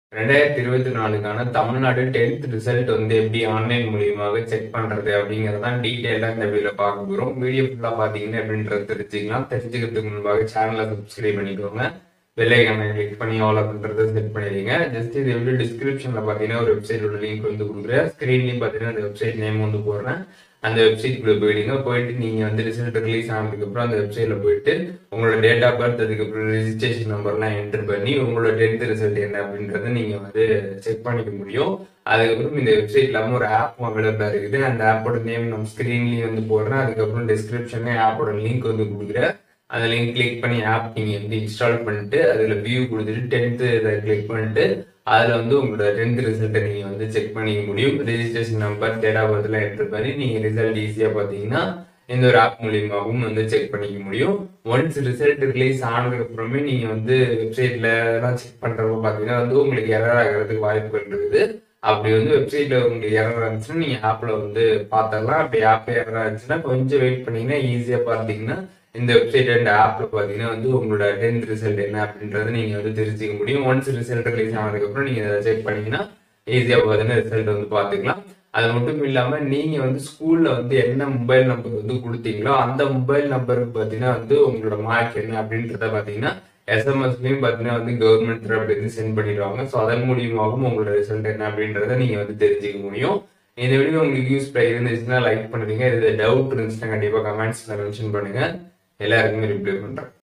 ரெண்டாயிரத்தி இருபத்தி நாலுக்கான Tamil Nadu tenth result வந்து எப்படி ஆன்லைன் மூலியமாக செக் பண்றது அப்படிங்கறதான் டீட்டெயிலா இந்த வீடியோல பார்க்க போறோம் வீடியோ ஃபுல்லா பாத்தீங்கன்னா எப்படின்றது தெரிஞ்சுக்கலாம் தெரிஞ்சுக்கிறதுக்கு முன்பாக சேனலை சப்ஸ்கிரைப் பண்ணிக்கோங்க வெள்ளைக்கான கிளிக் பண்ணி ஆல் அப்படின்றத செட் பண்ணிடுங்க ஜஸ்ட் இது எப்படி டிஸ்கிரிப்ஷன்ல பாத்தீங்கன்னா ஒரு வெப்சைட்டோட லிங்க் வந்து கொடுக்குறேன் ஸ்கிரீன்லயும் பாத்தீங்கன்னா அந்த வெப்சைட் நேம் வந்து போடுறேன் அந்த வெப்சைட்குள்ள போயிடுங்க போயிட்டு நீங்க வந்து ரிசல்ட் ரிலீஸ் ஆனதுக்கு அப்புறம் அந்த வெப்சைட்ல போயிட்டு உங்களோட டேட் ஆஃப் பர்த் அதுக்கப்புறம் ரெஜிஸ்ட்ரேஷன் நம்பர்லாம் என்டர் பண்ணி உங்களோட டென்த் ரிசல்ட் என்ன அப்படின்றத நீங்க வந்து செக் பண்ணிக்க முடியும் அதுக்கப்புறம் இந்த வெப்சைட் இல்லாம ஒரு ஆப் அவைலபிளா இருக்குது அந்த ஆப்போட நேம் நம்ம ஸ்கிரீன்லயும் வந்து போடுறேன் அதுக்கப்புறம் டிஸ்கிரிப்ஷன்ல ஆப்போட லிங்க் வந்து கொடுக்குறேன் அந்த லிங்க் கிளிக் பண்ணி ஆப் நீங்க வந்து இன்ஸ்டால் பண்ணிட்டு அதுல வியூ கொடுத்துட்டு டென்த் இதை கிளிக் பண்ணிட்டு அதுல வந்து உங்களோட டென்த் ரிசல்ட்டை நீங்க வந்து செக் பண்ணிக்க முடியும் ரெஜிஸ்ட்ரேஷன் நம்பர் டேட் ஆஃப் பர்த்லாம் என்டர் பண்ணி நீங்க ரிசல்ட் ஈஸியா பாத்தீங்கன்னா இந்த ஒரு ஆப் மூலியமாகவும் வந்து செக் பண்ணிக்க முடியும் ஒன்ஸ் ரிசல்ட் ரிலீஸ் ஆனதுக்கு அப்புறமே நீங்க வந்து வெப்சைட்ல எல்லாம் செக் பண்றப்ப பாத்தீங்கன்னா வந்து உங்களுக்கு எரர் ஆகிறதுக்கு வாய்ப்புகள் இருக்குது அப்படி வந்து வெப்சைட்ல உங்களுக்கு எரர் இருந்துச்சுன்னா நீங்க ஆப்ல வந்து பாத்திரலாம் அப்படி ஆப் எரர் இருந்துச்சுன்னா கொஞ்சம் வெயிட் பண்ணீங்கன்னா ஈஸியா பார்த்தீங்கன்னா இந்த வெப்சைட் அண்ட் ஆப்ல பாத்தீங்கன்னா வந்து உங்களோட டென்த் ரிசல்ட் என்ன அப்படின்றத நீங்க வந்து தெரிஞ்சுக்க முடியும் ஒன்ஸ் ரிசல்ட் ரிலீஸ் ஆனதுக்கு அப்புறம் நீங்க அதை செக் பண்ணீங்கன்னா ஈஸியா பாத்தீங்கன்னா ரிசல்ட் வந்து பாத்துக்கலாம் அது மட்டும் இல்லாம நீங்க வந்து ஸ்கூல்ல வந்து என்ன மொபைல் நம்பர் வந்து கொடுத்தீங்களோ அந்த மொபைல் நம்பருக்கு பாத்தீங்கன்னா வந்து உங்களோட மார்க் என்ன அப்படின்றத பாத்தீங்கன்னா எஸ்எம்எஸ்லயும் பாத்தீங்கன்னா வந்து கவர்மெண்ட் தரப்புல இருந்து சென்ட் பண்ணிடுவாங்க ஸோ அதன் மூலியமாகவும் உங்களோட ரிசல்ட் என்ன அப்படின்றத நீங்க வந்து தெரிஞ்சுக்க முடியும் இந்த வீடியோ உங்களுக்கு யூஸ் இருந்துச்சுன்னா லைக் பண்ணுவீங்க இது டவுட் இருந்துச்சுன்னா கண்டிப்பா கமெண்ட்ஸ்ல மென்ஷன் பண்ணுங்க எல்லாருக்குமே ரிப்ளை பண்றேன்